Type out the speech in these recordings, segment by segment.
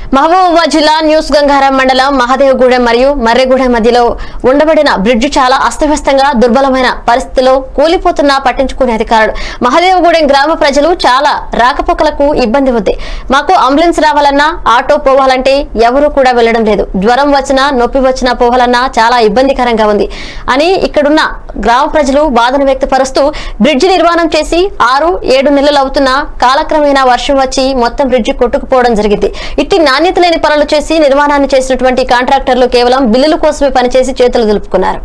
మహబూబాబాద్ జిల్లా న్యూస్ గంగారం మండలం మహదేవగూడెం మరియు మర్రెగూడెం మధ్యలో ఉండబడిన బ్రిడ్జి చాలా అస్తవ్యస్తంగా దుర్బలమైన పరిస్థితిలో కూలిపోతున్నా పట్టించుకునే అధికారులు మహదేవగూడెం గ్రామ ప్రజలు చాలా రాకపోకలకు ఇబ్బంది ఉంది మాకు అంబులెన్స్ రావాలన్నా ఆటో పోవాలంటే ఎవరూ కూడా వెళ్లడం లేదు జ్వరం వచ్చినా నొప్పి వచ్చినా పోవాలన్నా చాలా ఇబ్బందికరంగా ఉంది అని ఇక్కడున్న గ్రామ ప్రజలు బాధను వ్యక్తపరుస్తూ బ్రిడ్జి నిర్మాణం చేసి ఆరు ఏడు నెలలు అవుతున్నా కాలక్రమేణా వర్షం వచ్చి మొత్తం బ్రిడ్జి కొట్టుకుపోవడం జరిగింది ఇట్టి నాణ్యత లేని పనులు చేసి నిర్మాణాన్ని చేసినటువంటి కాంట్రాక్టర్లు కేవలం బిల్లుల కోసమే పనిచేసి చేతులు దులుపుకున్నారు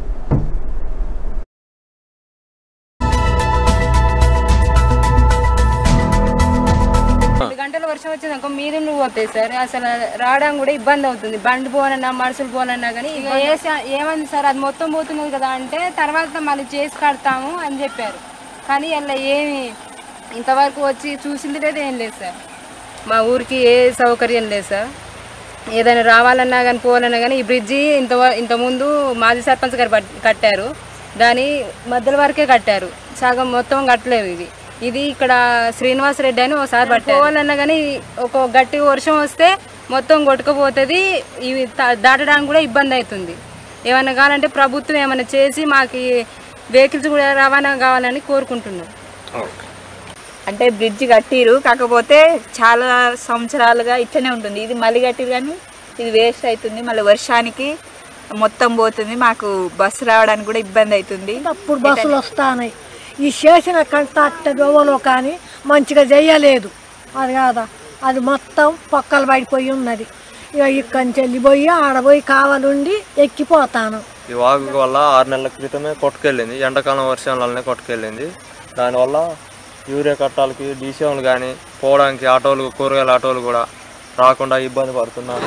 రెండు గంటల వర్షం వచ్చిందనుకో మీద నువ్వు పోతాయి సార్ అసలు రావడం కూడా ఇబ్బంది అవుతుంది బండి పోనన్నా మనుషులు పోనన్నా కానీ ఇక ఏస- ఏమంది సార్ అది మొత్తం పోతున్నది కదా అంటే తర్వాత మళ్ళీ చేసి కడతాము అని చెప్పారు కానీ అలా ఏమి ఇంతవరకు వచ్చి చూసింది లేదు ఏం లేదు సార్ మా ఊరికి ఏ సౌకర్యం లేదు సార్ ఏదైనా రావాలన్నా కానీ పోవాలన్నా కానీ ఈ బ్రిడ్జి ఇంత ఇంతకుముందు మాజీ సర్పంచ్ గారు పట్- కట్టారు దాని మధ్యల వరకే కట్టారు సగం మొత్తం కట్టలేదు ఇది ఇది ఇక్కడ శ్రీనివాస్ రెడ్డి అని ఒకసారి పట్టారు పోవాలన్నా కానీ ఒక గట్టి వర్షం వస్తే మొత్తం కొట్టుకుపోతుంది ఇవి తా- దాటడానికి కూడా ఇబ్బంది అవుతుంది ఏమైనా కావాలంటే ప్రభుత్వం ఏమైనా చేసి మాకు వెహికల్స్ కూడా రవాణా కావాలని కోరుకుంటున్నాం అంటే బ్రిడ్జ్ కట్టిరు కాకపోతే చాలా సంవత్సరాలుగా ఇట్లనే ఉంటుంది ఇది మళ్ళీ కట్టిరు కానీ ఇది వేస్ట్ అవుతుంది మళ్ళీ వర్షానికి మొత్తం పోతుంది మాకు బస్సు రావడానికి కూడా ఇబ్బంది అవుతుంది అప్పుడు బస్సులు వస్తాయి ఈ చేసిన కంట్రాక్టర్ ఎవరో కానీ మంచిగా చేయలేదు అది కాదా అది మొత్తం పక్కలు పడిపోయి ఉన్నది ఇక ఇక్కడి నుంచి వెళ్ళిపోయి ఆడపోయి కావాలుండి ఎక్కిపోతాను ఈ వాగు వల్ల ఆరు నెలల క్రితమే కొట్టుకెళ్ళింది ఎండాకాలం వర్షాలనే కొట్టుకెళ్ళింది దానివల్ల యూరియా కట్టాలకి డీసీఎంలు కానీ పోవడానికి ఆటోలు కూరగాయల ఆటోలు కూడా రాకుండా ఇబ్బంది పడుతున్నారు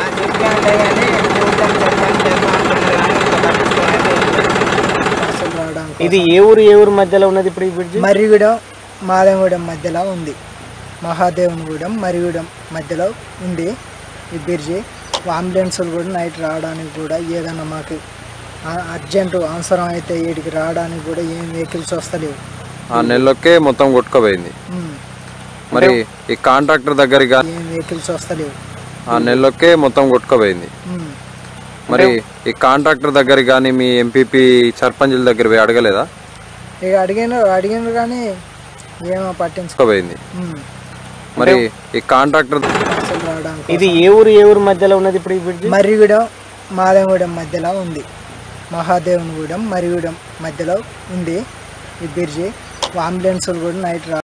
ఇది ఏ ఊరు ఏ ఊరు మధ్యలో ఉన్నది ఇప్పుడు ఈ బ్రిడ్జ్ మర్రిగూడెం మాదేగూడెం మధ్యలో ఉంది మహాదేవునిగూడెం మర్రిగూడెం మధ్యలో ఉంది ఈ బ్రిడ్జి అంబులెన్సులు కూడా నైట్ రావడానికి కూడా ఏదైనా మాకు ఆ- అర్జెంటు అవసరం అయితే వీడికి రావడానికి కూడా ఏం వెహికల్స్ వస్తలేవు ఆ నెలలోకే మొత్తం కొట్టుకుపోయింది ఉమ్. మరి ఈ కాంట్రాక్టర్ దగ్గరికి గా- ఏం వెహికల్స్ వస్తలేవు ఆ నెలలోకే మొత్తం కొట్టుకుపోయింది ఉమ్. మరి ఈ కాంట్రాక్టర్ దగ్గరికి కానీ మీ ఎంపీపీ సర్పంచుల దగ్గర పోయి అడగలేదా ఇక అడిగినారు అడిగినారు కానీ ఏమో పట్టించుకో కొట్టుకుపోయింది మరి ఈ కాంట్రాక్టర్ అసలు రావడానికి ఇది ఏ ఊరు ఏ ఊరు మధ్యలో ఉన్నది ఇప్పుడు ఈ బ్రిడ్జ్ మర్రిగూడెం మాదేగూడెం మధ్యలో ఉంది మహాదేవునిగూడెం మర్రిగూడెం మధ్యలో ఉంది ఈ బ్రిడ్జి అంబులెన్సులు కూడా నైట్ రా